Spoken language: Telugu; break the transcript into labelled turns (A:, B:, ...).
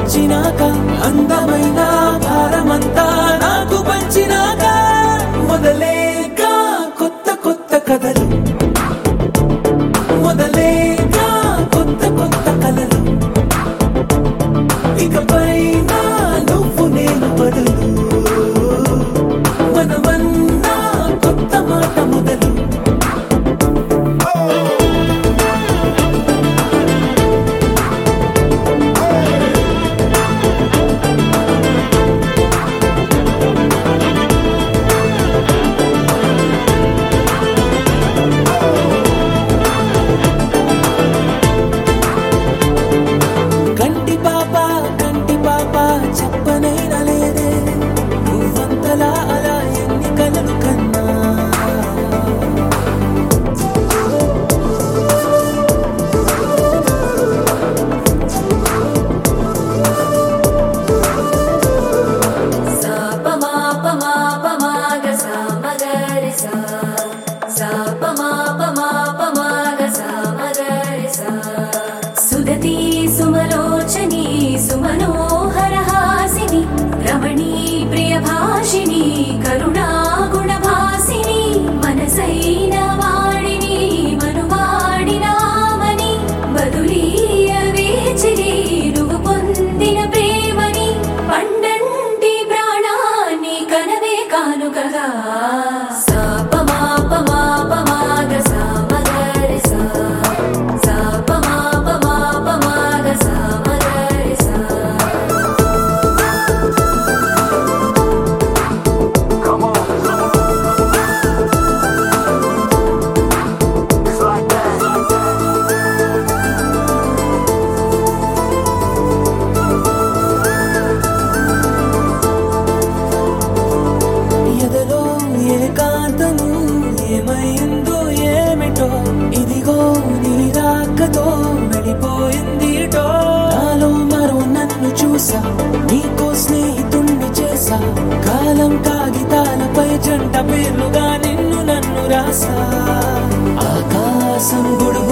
A: మార్చినాక అందమైన భారమంతా నాకు పంచినాక మొదలేక కొత్త కొత్త కథలు మొదలేక కొత్త కొత్త కలలు ఇకపై నా నువ్వు నేను బదులు మనమన్నా కొత్త మాట మొదలు కంటి పాప కంటి పాప చెప్పనైనా లేదే నువ్వంతలా అలా ఎన్ని కలలు కన్నా
B: सा प मा प मा प मा ग सा म ग रे सा सा प मा प मा प मा ग सा म ग रे सा सुदती सुमलोचनी सुमनोहरहासिनी रमणी प्रियभाषिणी करुणा गुणभासिनी मनसैన వాడిని మనువాడినామని బదులీయ వేచిరి నువ్వు పొందిన ప్రేమని పండంటి ప్రాణాన్ని కనవే కానుకగా సాప మాప మాప మాగ సామగరి సా సాప మాప మాప మాగ సామగరి సా
C: Come on. It's like that.
A: ఎదలో ఏకాంతము ఏమైందో ఏమిటో ఇదిగో నీ రాకతో వెళ్ళిపోయిందిటో నాలో మరో నన్ను చూసా నీకో స్నేహితుణ్ణి చేసా కాలం కాగితాలపై జంట పేర్లుగా నిన్ను నన్ను రాసా ఆకాశం గొడుగు